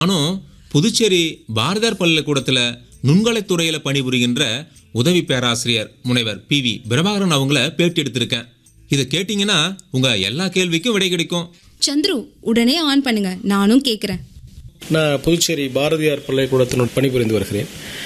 நானும் புதுச்சேரி பாரதியார் பள்ளிக்கூடத்தில் நுண்கலைத்துறையில் பணிபுரிகின்ற உதவி பேராசிரியர் முனைவர் பி வி பிரபாகரன் அவங்கள பேட்டி எடுத்திருக்கேன் இதை கேட்டிங்கன்னா உங்கள் எல்லா கேள்விக்கும் விடை கிடைக்கும் சந்துரு உடனே ஆன் பண்ணுங்க நானும் கேக்குறேன் நான் புதுச்சேரி பாரதியார் பள்ளிக்கூடத்தினுள் பணிபுரிந்து வருகிறேன்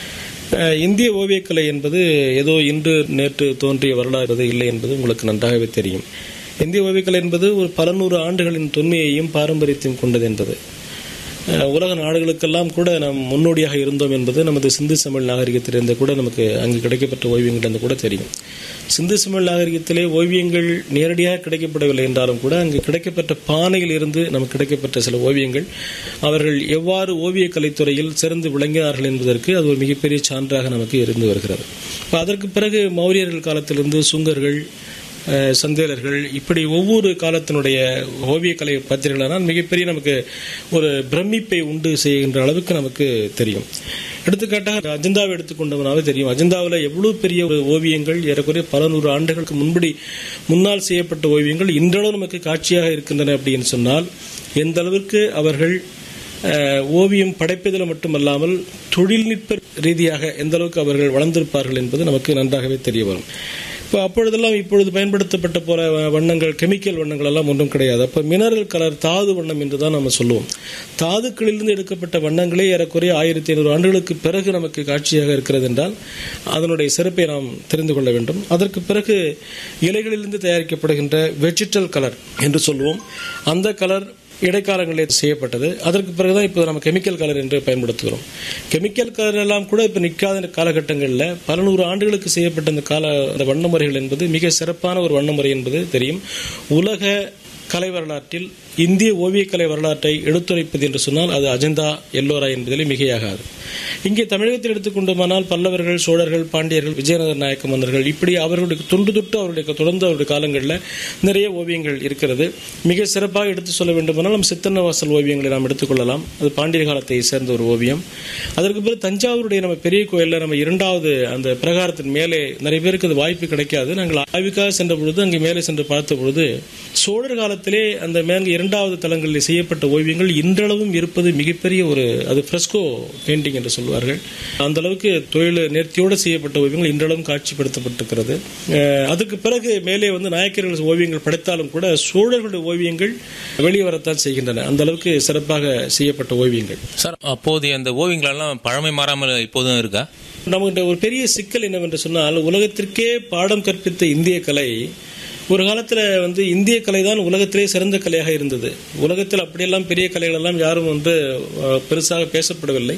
அஹ், இந்திய ஓவியக்கலை என்பது ஏதோ இன்று நேற்று தோன்றிய வரலாறு இல்லை என்பது உங்களுக்கு நன்றாகவே தெரியும் இந்திய ஓவியக்கலை என்பது ஒரு பல நூறு ஆண்டுகளின் தொன்மையையும் பாரம்பரியத்தையும் கொண்டது என்பது அஹ், உலக நாடுகளுக்கெல்லாம் கூட நாம் முன்னோடியாக இருந்தோம் என்பது நமது சிந்து சமவெளி நாகரிகத்திலிருந்து கூட நமக்கு அங்கு கிடைக்கப்பட்ட ஓவியங்களிலிருந்து கூட தெரியும் சிந்து சமவெளி நாகரிகத்திலே ஓவியங்கள் நேரடியாக கிடைக்கப்படவில்லை என்றாலும் கூட அங்கு கிடைக்கப்பட்ட பானையில் இருந்து நமக்கு கிடைக்கப்பட்ட சில ஓவியங்கள் அவர்கள் எவ்வாறு ஓவிய கலைத்துறையில் சிறந்து விளங்கினார்கள் என்பதற்கு அது ஒரு மிகப்பெரிய சான்றாக நமக்கு இருந்து வருகிறது அப்ப அதற்கு பிறகு மௌரியர்கள் காலத்திலிருந்து சுங்கர்கள் அஹ், சந்தேலர்கள் இப்படி ஒவ்வொரு காலத்தினுடைய ஓவியக்கலை பத்திரிகைகளானால் மிகப்பெரிய நமக்கு ஒரு பிரமிப்பை உண்டு செய்கின்ற அளவுக்கு நமக்கு தெரியும் எடுத்துக்காட்டாக அஜந்தாவை எடுத்துக்கொண்டவனாவே தெரியும் அஜந்தாவில் எவ்வளவு பெரிய ஒரு ஓவியங்கள் ஏறக்குறைய பல நூறு ஆண்டுகளுக்கு முன்படி முன்னால் செய்யப்பட்ட ஓவியங்கள் இன்றளவு நமக்கு காட்சியாக இருக்கின்றன அப்படின்னு சொன்னால் எந்த அளவிற்கு அவர்கள் அஹ், ஓவியம் படைப்பதில் மட்டுமல்லாமல் தொழில்நுட்ப ரீதியாக எந்த அளவுக்கு அவர்கள் வளர்ந்திருப்பார்கள் என்பது நமக்கு நன்றாகவே தெரிய வரும் இப்போ அப்பொழுதெல்லாம் இப்பொழுது பயன்படுத்தப்பட்ட போல வ- வண்ணங்கள் கெமிக்கல் வண்ணங்கள் எல்லாம் ஒன்றும் கிடையாது அப்போ மினரல் கலர் தாது வண்ணம் என்று தான் நம்ம சொல்லுவோம் தாதுக்களிலிருந்து எடுக்கப்பட்ட வண்ணங்களே ஏறக்குறைய ஆயிரத்தி ஐநூறு ஆண்டுகளுக்கு பிறகு நமக்கு காட்சியாக இருக்கிறது என்றால் அதனுடைய சிறப்பை நாம் தெரிந்து கொள்ள வேண்டும் அதற்கு பிறகு இலைகளிலிருந்து தயாரிக்கப்படுகின்ற வெஜிடல் கலர் என்று சொல்லுவோம் அந்த கலர் இடைக்காலங்களில் செய்யப்பட்டது அதற்கு பிறகுதான் இப்போ நம்ம கெமிக்கல் கலர் என்று பயன்படுத்துகிறோம் கெமிக்கல் கலர் எல்லாம் கூட இப்போ நிற்காத காலகட்டங்களில் பல நூறு ஆண்டுகளுக்கு செய்யப்பட்ட இந்த கால அந்த வண்ண முறைகள் என்பது மிக சிறப்பான ஒரு வண்ண முறை என்பது தெரியும் உலக கலை வரலாற்றில் இந்திய ஓவியக்கலை வரலாற்றை எடுத்துரைப்பது என்று சொன்னால் அது அஜந்தா எல்லோரா என்பதிலே மிகையாகாது இங்கே தமிழகத்தில் எடுத்துக்கொண்டோமானால் பல்லவர்கள் சோழர்கள் பாண்டியர்கள் விஜயநகர நாயக்க மன்னர்கள் இப்படி அவர்களுடைய தொன்று தொட்டு அவருடைய தொடர்ந்து அவருடைய காலங்களில் நிறைய ஓவியங்கள் இருக்கிறது மிக சிறப்பாக எடுத்து சொல்ல வேண்டுமானால் நம் சித்தன்னவாசல் ஓவியங்களை நாம் எடுத்துக்கொள்ளலாம் அது பாண்டியர் காலத்தை சேர்ந்த ஒரு ஓவியம் அதற்கு பிறகு தஞ்சாவூருடைய நம்ம பெரிய கோயிலில் நம்ம இரண்டாவது அந்த பிரகாரத்தின் மேலே நிறைய பேருக்கு அது வாய்ப்பு கிடைக்காது நாங்கள் ஆய்வுக்காக சென்ற பொழுது அங்கே மேலே சென்று பார்த்த பொழுது சோழர் காலத்திலே அந்த மேல் இரண்டாவது தளங்களில் செய்யப்பட்ட ஓவியங்கள் இன்றளவும் இருப்பது மிகப்பெரிய ஒரு அது ஃப்ரெஸ்கோ பெயிண்டிங் என்று சொல்வார்கள் அந்த அளவுக்கு தொழில் நேர்த்தியோடு செய்யப்பட்ட ஓவியங்கள் இன்றளவும் காட்சிப்படுத்தப்பட்டிருக்கிறது அஹ் அதுக்கு பிறகு மேலே வந்து நாயக்கர்கள் ஓவியங்கள் படைத்தாலும் கூட சோழர்களுடைய ஓவியங்கள் வெளியே வரத்தான் செய்கின்றன அந்த அளவுக்கு சிறப்பாக செய்யப்பட்ட ஓவியங்கள் சார் அப்போதைய அந்த ஓவியங்களெல்லாம் பழமை மாறாமல் இப்போதும் இருக்கா நமக்கு ஒரு பெரிய சிக்கல் என்னவென்று சொன்னால் உலகத்திற்கே பாடம் கற்பித்த இந்திய கலை ஒரு காலத்தில் வந்து இந்திய கலை தான் உலகத்திலே சிறந்த கலையாக இருந்தது உலகத்தில் அப்படியெல்லாம் பெரிய கலைகள் எல்லாம் யாரும் வந்து அஹ், பெருசாக பேசப்படவில்லை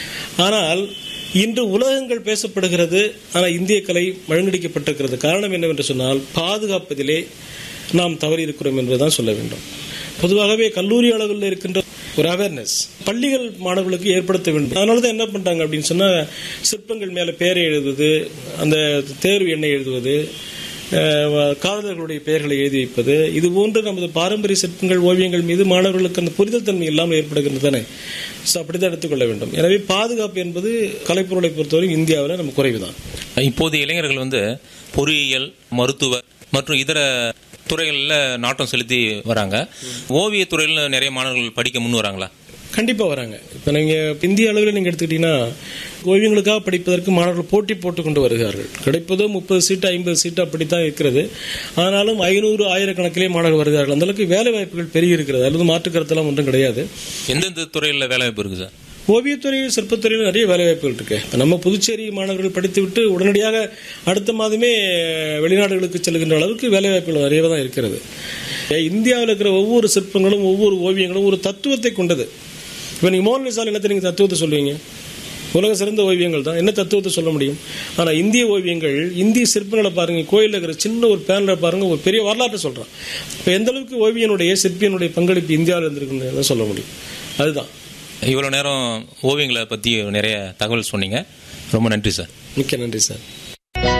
ஆனால் இன்று உலகங்கள் பேசப்படுகிறது ஆனால் இந்திய கலை மழுங்கடிக்கப்பட்டிருக்கிறது காரணம் என்னவென்று சொன்னால் பாதுகாப்பதிலே நாம் தவறி இருக்கிறோம் என்பதுதான் சொல்ல வேண்டும் பொதுவாகவே கல்லூரி அளவில் இருக்கின்ற ஒரு அவேர்னஸ் பள்ளிகள் மாணவர்களுக்கு ஏற்படுத்த வேண்டும் அதனால தான் என்ன பண்றாங்க அப்படின்னு சொன்னா சிற்பங்கள் மேல பேரை எழுதுவது அந்த தேர்வு எண்ணை எழுதுவது அஹ், காதலர்களுடைய பெயர்களை எழுதி வைப்பது இது போன்று நமது பாரம்பரிய சிற்பங்கள் ஓவியங்கள் மீது மாணவர்களுக்கு அந்த புரிதல் தன்மை இல்லாமல் ஏற்படுகிறது தானே ஸோ அப்படிதான் எடுத்துக்கொள்ள வேண்டும் எனவே பாதுகாப்பு என்பது கலைப்பொருளை பொறுத்தவரை இந்தியாவில் நம்ம குறைவுதான் இப்போதைய இளைஞர்கள் வந்து பொறியியல் மருத்துவ மற்றும் இதர துறைகளில் நாட்டம் செலுத்தி வராங்க ஓவியத் துறையில் நிறைய மாணவர்கள் படிக்க முன் வராங்களா கண்டிப்பா வராங்க இப்போ நீங்க இந்திய அளவில் நீங்க எடுத்துக்கிட்டீங்கன்னா ஓவியங்களுக்காக படிப்பதற்கு மாணவர்கள் போட்டி போட்டு கொண்டு வருகிறார்கள் கிடைப்பதோ முப்பது சீட்டு ஐம்பது சீட்டு அப்படித்தான் இருக்கிறது ஆனாலும் ஐநூறு ஆயிரக்கணக்கிலே மாணவர்கள் வருகிறார்கள் அந்த அளவுக்கு வேலை வாய்ப்புகள் பெருகி இருக்கிறது அல்லது மாற்று கருத்தெல்லாம் ஒன்றும் கிடையாது எந்தெந்த துறையில் வேலை வாய்ப்பு இருக்குது சார் ஓவியத்துறையில் சிற்பத்துறையில் நிறைய வேலைவாய்ப்புகள் இருக்கு இப்ப நம்ம புதுச்சேரி மாணவர்கள் படித்துவிட்டு உடனடியாக அடுத்த மாதமே வெளிநாடுகளுக்கு செல்கின்ற அளவுக்கு வேலைவாய்ப்புகள் நிறையவே தான் இருக்கிறது இந்தியாவில் இருக்கிற ஒவ்வொரு சிற்பங்களும் ஒவ்வொரு ஓவியங்களும் ஒரு தத்துவத்தை கொண்டது இப்போ நீங்கள் மோனலிசால் என்னத்தை நீங்கள் தத்துவத்தை சொல்லுவீங்க உலக சிறந்த ஓவியங்கள் தான் என்ன தத்துவத்தை சொல்ல முடியும் ஆனால் இந்திய ஓவியங்கள் இந்திய சிற்பங்களை பாருங்க கோயிலில் இருக்கிற சின்ன ஒரு பேனலை பாருங்க ஒரு பெரிய வரலாற்றை சொல்கிறான் இப்போ எந்த அளவுக்கு ஓவியனுடைய சிற்பியனுடைய பங்களிப்பு இந்தியாவில் இருந்திருக்குன்னு சொல்ல முடியும் அதுதான் இவ்வளோ நேரம் ஓவியங்களை பற்றி நிறைய தகவல் சொன்னீங்க ரொம்ப நன்றி சார் மிக்க நன்றி சார்